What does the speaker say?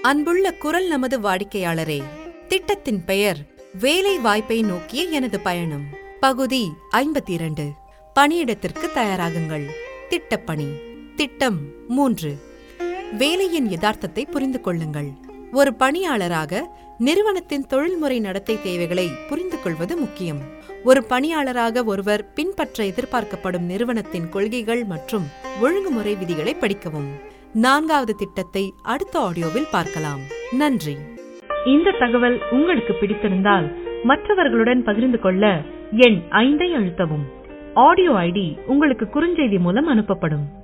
அன்புள்ள குரல் நமது வாடிக்கையாளரே திட்டத்தின் பெயர் வேலை வாய்ப்பை நோக்கிய எனது பயணம் பகுதி ஐம்பத்தி இரண்டு பணியிடத்திற்கு தயாராகுங்கள் திட்டப்பணி திட்டம் மூன்று வேலையின் யதார்த்தத்தை புரிந்து கொள்ளுங்கள் ஒரு பணியாளராக நிறுவனத்தின் தொழில்முறை நடத்தை தேவைகளை புரிந்து கொள்வது முக்கியம் ஒரு பணியாளராக ஒருவர் பின்பற்ற எதிர்பார்க்கப்படும் நிறுவனத்தின் கொள்கைகள் மற்றும் ஒழுங்குமுறை விதிகளை படிக்கவும் நான்காவது திட்டத்தை அடுத்த ஆடியோவில் பார்க்கலாம் நன்றி இந்த தகவல் உங்களுக்கு பிடித்திருந்தால் மற்றவர்களுடன் பகிர்ந்து கொள்ள எண் ஐந்தை அழுத்தவும் ஆடியோ ஐடி உங்களுக்கு குறுஞ்செய்தி மூலம் அனுப்பப்படும்